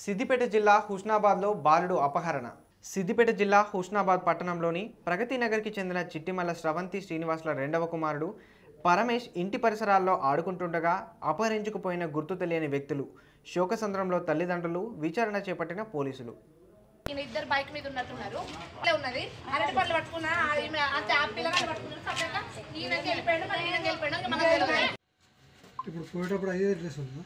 సిద్దిపేట జిల్లా హుస్నాబాద్లో బాలుడు అపహరణ సిద్దిపేట జిల్లా హుస్నాబాద్ పట్టణంలోని ప్రగతి నగర్కి చెందిన చిట్టిమల్ల స్రవంతి శ్రీనివాసుల రెండవ కుమారుడు పరమేష్ ఇంటి పరిసరాల్లో ఆడుకుంటుండగా అపహరించుకుపోయిన గుర్తు తెలియని వ్యక్తులు శోకసంద్రంలో తల్లిదండ్రులు విచారణ చేపట్టిన పోలీసులు ఈయన ఇద్దరు బైక్ మీద ఉన్నట్టున్నారు ఇట్లే ఉన్నది అరటి పళ్ళు పట్టుకున్నా ఆ- ఈమె అంటే ఆ పిల్లగాడు పట్టుకున్నారు సపరేట్గా ఈయనకి వెళ్ళిపోయాడు మరి ఈయనకి వెళ్ళిపోయాడు ఇంకా మనకు తెలియదు ఇప్పుడు పోయేటప్పుడు అయ్యే డ్రెస్ ఉందా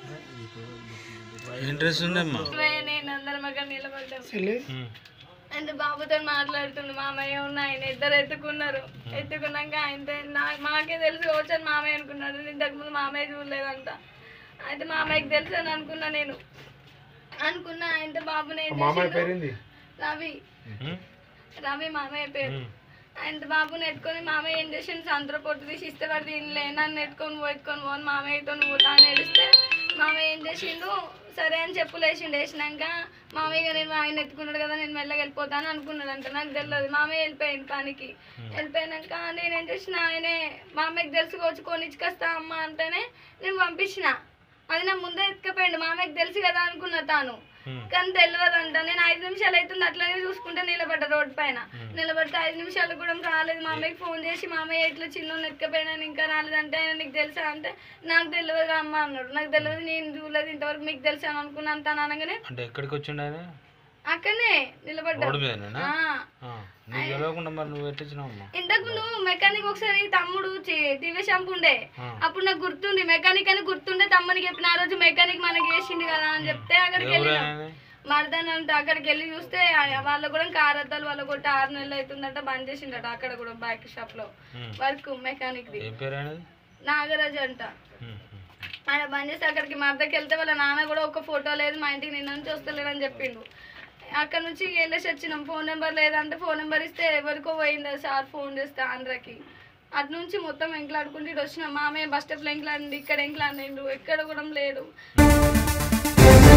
ఇంట్రెస్ట్ ఉందమ్మా నేను అందరం అక్కడ నిలబడ్డాం అంటే బాబుతో మాట్లాడుతుండు మామయ్య ఉన్న ఆయన ఇద్దరు ఎత్తుకున్నారు ఎత్తుకున్నాక ఆయనతో నా- మాకే తెలుసు వచ్చాను మామయ్య అనుకున్నాడు నేను ఇంతకుముందు మామయ్య చూడలేదంట అయితే మామయ్యకి తెలుసు అని అనుకున్నా నేను అనుకున్నా ఆయనతో బాబుని ఏం చేసిండు? రవి రవి మామయ్య పేరు ఆయన బాబుని ఎత్తుకొని మామయ్య ఏం చేసిండు సంతర పొట్టు తీసి ఇస్తే వాడు తినలే నన్ను ఎత్తుకొని పోయి పోను మామయ్యతో పోతా అని ఏడిస్తే మామయ్య ఏం చేసిండు సరే అని చెప్పులు వేసిండు వేసినాక మామయ్య నేను ఆయన ఎత్తుకున్నాడు కదా నేను మెల్లగా వెళ్ళిపోతాను అనుకున్నాడు అంట నాకు తెలియదు మామయ్య వెళ్ళిపోయింది పనికి వెళ్ళిపోయినాక నేనేం చేసిన ఆయనే మామయ్యకి తెలుసు వచ్చి కొనిచ్చుకొస్తా అమ్మ అంటేనే నేను పంపించిన అది నా ముందే ఎత్తుకపోయిండు మామయ్యకి తెలుసు కదా అనుకున్నా తాను కానీ తెలియదంట నేను ఐదు నిమిషాలు అవుతుంది అట్లనే చూసుకుంటే నిలబడ్డ రోడ్ పైన నిలబడితే ఐదు నిమిషాలు కూడా రాలేదు మా అమ్మకి ఫోన్ చేసి మా అమ్మయ్య ఇట్లా చిన్న ఎత్తుకపోయినా ఇంకా రాలేదంటే ఆయన నీకు తెలుసా అంటే నాకు తెలియదు అమ్మ అన్నాడు నాకు తెలియదు నేను చూడలేదు ఇంతవరకు మీకు తెలుసా అని అనుకున్నాను తను అనగానే అంటే ఎక్కడికి వచ్చిండు ఆయన అక్కడనే నిలబడ్డా రోడ్డు మీదనేనా ఆ. ఆ. నీకు తెలియకుండా మరి నువ్వు ఎట్టించినావమ్మా ఇంతకు ముందు మెకానిక్ ఒకసారి తమ్ముడు దివ్య షాంపు ఉండే అప్పుడు నాకు గుర్తుంది మెకానిక్ అని గుర్తుండే తమ్మునికి చెప్పిన ఆ రోజు మెకానిక్ మనకి వేసిండు కదా అని చెప్తే అక్కడికి వెళ్ళినాం ఆయన? మర్దన్ అంటే అక్కడికి వెళ్ళి చూస్తే ఆ- వాళ్ళ కూడా కార్ అద్దాలు వాళ్ళ కూడా ఆరు నెలలు అవుతుందట బంద్ చేసిండట అక్కడ కూడా బైక్ షాప్ లో వర్క్ మెకానిక్ ది ఏం పేరు ఆయనది నాగరాజు అంట ఉమ్, ఉమ్. ఆయన బంద్ చేసి అక్కడికి మర్దకి వెళ్తే వాళ్ళ నాన్న కూడా ఒక ఫోటో లేదు మా ఇంటికి నిన్న నుంచి వస్తలేడని చెప్పిండు అక్కడ నుంచి వెళ్ళేసి వచ్చినాం ఫోన్ నెంబర్ లేదంటే ఫోన్ నెంబర్ ఇస్తే ఎవరికో పోయింది సార్ ఫోన్ చేస్తే ఆంధ్రాకి అటు నుంచి మొత్తం ఎంకలాడుకుంటూ ఇటు వచ్చినాం మామయ్య బస్ స్టాప్లో ఎంకలాడిండు ఇక్కడ ఎంకలాడిండు ఎక్కడ కూడా లేడు